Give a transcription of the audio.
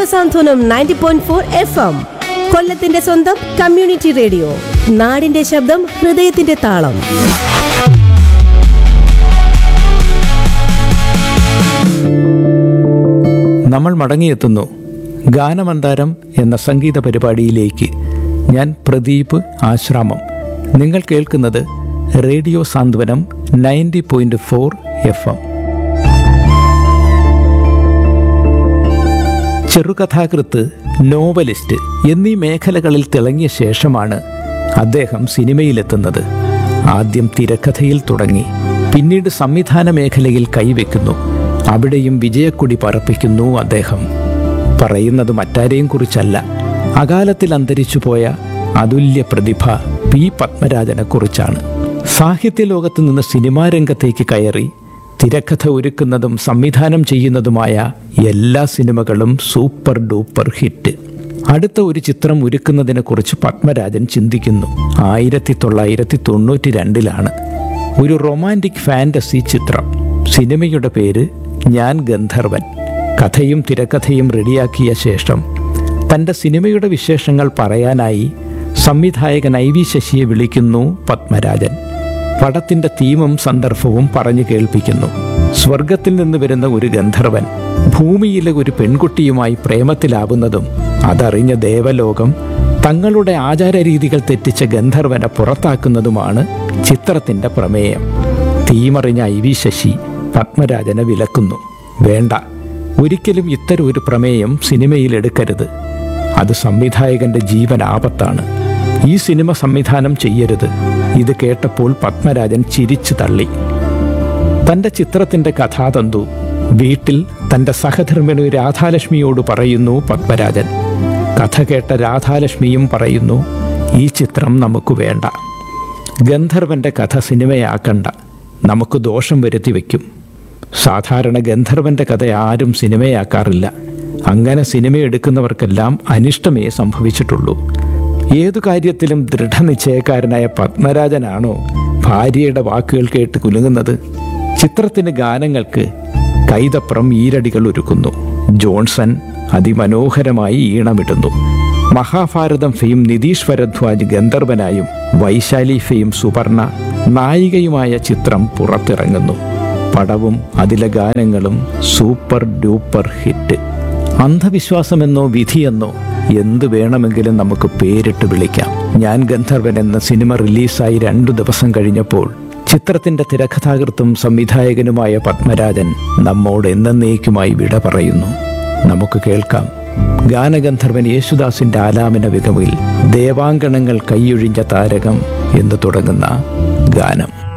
radio Santhwanam ninety point four F M കൊല്ലത്തിന്റെ സ്വന്തം community radio നാടിന്റെ ശബ്ദം ഹൃദയത്തിന്റെ താളം നമ്മൾ മടങ്ങിയെത്തുന്നു ഗാനമന്താരം എന്ന സംഗീത പരിപാടിയിലേക്ക് ഞാൻ പ്രദീപ് ആശ്രാമം നിങ്ങൾ കേൾക്കുന്നത് radio Santhwanam ninety point four F M ചെറുകഥാകൃത്ത് നോവലിസ്റ്റ് എന്നീ മേഖലകളിൽ തിളങ്ങിയ ശേഷമാണ് അദ്ദേഹം സിനിമയിലെത്തുന്നത് ആദ്യം തിരക്കഥയിൽ തുടങ്ങി പിന്നീട് സംവിധാന മേഖലയിൽ കൈവെക്കുന്നു അവിടെയും വിജയക്കൊടി പറപ്പിക്കുന്നു അദ്ദേഹം പറയുന്നത് മറ്റാരെയും കുറിച്ചല്ല അകാലത്തിൽ അന്തരിച്ചുപോയ അതുല്യ പ്രതിഭ പി പത്മരാജനെ കുറിച്ചാണ് സാഹിത്യ ലോകത്ത് നിന്ന് സിനിമാ രംഗത്തേക്ക് കയറി തിരക്കഥ ഒരുക്കുന്നതും സംവിധാനം ചെയ്യുന്നതുമായ എല്ലാ സിനിമകളും സൂപ്പർ ഡൂപ്പർ ഹിറ്റ് അടുത്ത ഒരു ചിത്രം ഒരുക്കുന്നതിനെക്കുറിച്ച് പത്മരാജൻ ചിന്തിക്കുന്നു ആയിരത്തി തൊള്ളായിരത്തി തൊണ്ണൂറ്റി രണ്ടിലാണ് ഒരു റൊമാൻറ്റിക് ഫാൻറ്റസി ചിത്രം സിനിമയുടെ പേര് ഞാൻ ഗന്ധർവൻ കഥയും തിരക്കഥയും റെഡിയാക്കിയ ശേഷം തൻ്റെ സിനിമയുടെ വിശേഷങ്ങൾ പറയാനായി സംവിധായകൻ ഐ വി ശശിയെ വിളിക്കുന്നു പത്മരാജൻ പടത്തിന്റെ തീമും സന്ദർഭവും പറഞ്ഞു കേൾപ്പിക്കുന്നു സ്വർഗത്തിൽ നിന്ന് വരുന്ന ഒരു ഗന്ധർവൻ ഭൂമിയിലെ ഒരു പെൺകുട്ടിയുമായി പ്രേമത്തിലാവുന്നതും അതറിഞ്ഞ ദേവലോകം തങ്ങളുടെ ആചാരരീതികൾ തെറ്റിച്ച ഗന്ധർവനെ പുറത്താക്കുന്നതുമാണ് ചിത്രത്തിന്റെ പ്രമേയം തീമറിഞ്ഞ ഐ വി ശശി പത്മരാജനെ വിലക്കുന്നു വേണ്ട ഒരിക്കലും ഇത്തരം ഒരു പ്രമേയം സിനിമയിൽ എടുക്കരുത് അത് സംവിധായകന്റെ ജീവൻ ആപത്താണ് ഈ സിനിമ സംവിധാനം ചെയ്യരുത് ഇത് കേട്ടപ്പോൾ പത്മരാജൻ ചിരിച്ചു തള്ളി തന്റെ ചിത്രത്തിന്റെ കഥാതന്തു വീട്ടിൽ തന്റെ സഹധർമ്മിണി രാധാലക്ഷ്മിയോട് പറയുന്നു പത്മരാജൻ കഥ കേട്ട രാധാലക്ഷ്മിയും പറയുന്നു ഈ ചിത്രം നമുക്ക് വേണ്ട ഗന്ധർവന്റെ കഥ സിനിമയാക്കണ്ട നമുക്ക് ദോഷം വരുത്തി വയ്ക്കും സാധാരണ ഗന്ധർവന്റെ കഥ ആരും സിനിമയാക്കാറില്ല അങ്ങനെ സിനിമ എടുക്കുന്നവർക്കെല്ലാം അനിഷ്ടമേ സംഭവിച്ചിട്ടുള്ളൂ ഏതു കാര്യത്തിലും ദൃഢനിശ്ചയക്കാരനായ പത്മരാജനാണോ ഭാര്യയുടെ വാക്കുകൾ കേട്ട് കുലുങ്ങുന്നത് ചിത്രത്തിന് ഗാനങ്ങൾക്ക് കൈതപ്രം ഈരടികൾ ഒരുക്കുന്നു ജോൺസൺ അതിമനോഹരമായി ഈണമിടുന്നു മഹാഭാരതം ഫെയിം നിതീഷ് ഭരദ്വാജ് ഗന്ധർവനായും വൈശാലി ഫെയിം സുവർണ നായികയുമായ ചിത്രം പുറത്തിറങ്ങുന്നു പടവും അതിലെ ഗാനങ്ങളും സൂപ്പർ ഡൂപ്പർ ഹിറ്റ് അന്ധവിശ്വാസമെന്നോ വിധിയെന്നോ എന്തു വേണമെങ്കിലും നമുക്ക് പേരിട്ട് വിളിക്കാം ഞാൻ ഗന്ധർവൻ എന്ന സിനിമ റിലീസായി രണ്ടു ദിവസം കഴിഞ്ഞപ്പോൾ ചിത്രത്തിന്റെ തിരക്കഥാകൃത്തും സംവിധായകനുമായ പത്മരാജൻ നമ്മോട് എന്നേക്കുമായി വിട പറയുന്നു നമുക്ക് കേൾക്കാം ഗാനഗന്ധർവൻ യേശുദാസിന്റെ ആലാപന മികവിൽ ദേവാങ്കണങ്ങൾ കൈയൊഴിഞ്ഞ താരകം എന്ന് തുടങ്ങുന്ന ഗാനം